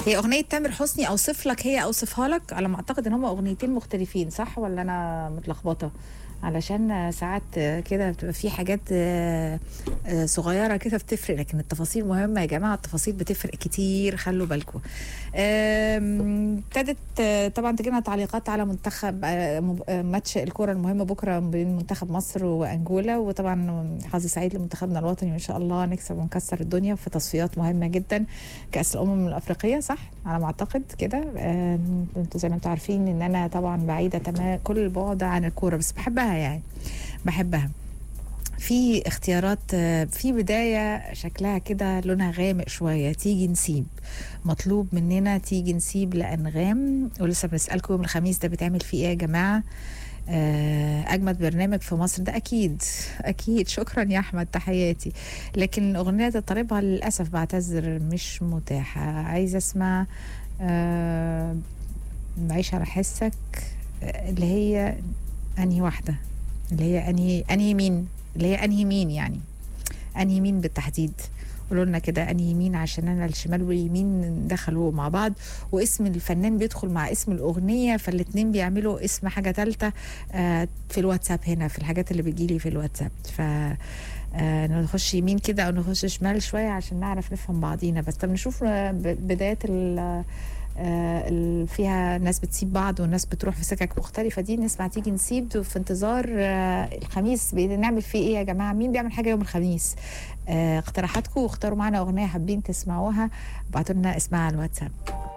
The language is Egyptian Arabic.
هي اغنيه تامر حسني اوصف لك هي اوصفها لك على ما اعتقد ان هم اغنيتين مختلفين صح ولا انا متلخبطه علشان ساعات كده بتبقى في حاجات آه، آه، صغيره كده بتفرق لكن التفاصيل مهمه يا جماعه التفاصيل بتفرق كتير خلوا بالكم آم، ابتدت آه، طبعا تجينا تعليقات على منتخب آه، مب- آه، ماتش الكره المهمه بكره بين منتخب مصر وانجولا وطبعا حظ سعيد لمنتخبنا الوطني وان شاء الله نكسب ونكسر الدنيا في تصفيات مهمه جدا كاس الامم الافريقيه صح على ما اعتقد كده آم، انتوا زي ما انتوا عارفين ان انا طبعا بعيده تمام كل البعد عن الكوره بس بحبها يعني بحبها في اختيارات آه، في بداية شكلها كده لونها غامق شوية تيجي نسيب مطلوب مننا تيجي نسيب لأنغام ولسه بنسألكم يوم الخميس ده بيتعمل فيه ايه يا جماعة آه، أجمد برنامج في مصر ده أكيد أكيد شكرا يا أحمد تحياتي لكن الأغنية اللي طالبها للأسف بعتذر مش متاحة عايزة أسمع آه، بعيش على حسك آه، اللي هي أنهي واحدة اللي هي أنهي أنهي مين اللي هي أنهي مين يعني أنهي مين بالتحديد قولوا لنا كده أنهي مين عشان أنا الشمال واليمين دخلوا مع بعض واسم الفنان بيدخل مع اسم الأغنية فالاتنين بيعملوا اسم حاجة تالتة آه، في الواتساب هنا في الحاجات اللي بتجيلي في الواتساب ف آه، نخش يمين كده او نخش شمال شويه عشان نعرف نفهم بعضينا بس طب نشوف آه، ب- بدايات ال آه، ال- فيها ناس بتسيب بعض وناس بتروح في سكك مختلفة دي نسمع تيجي نسيب في انتظار آه، الخميس بنعمل فيه ايه يا جماعة مين بيعمل حاجة يوم الخميس آه، اقتراحاتكم واختاروا معنا أغنية حابين تسمعوها ابعتوا لنا اسمها على الواتساب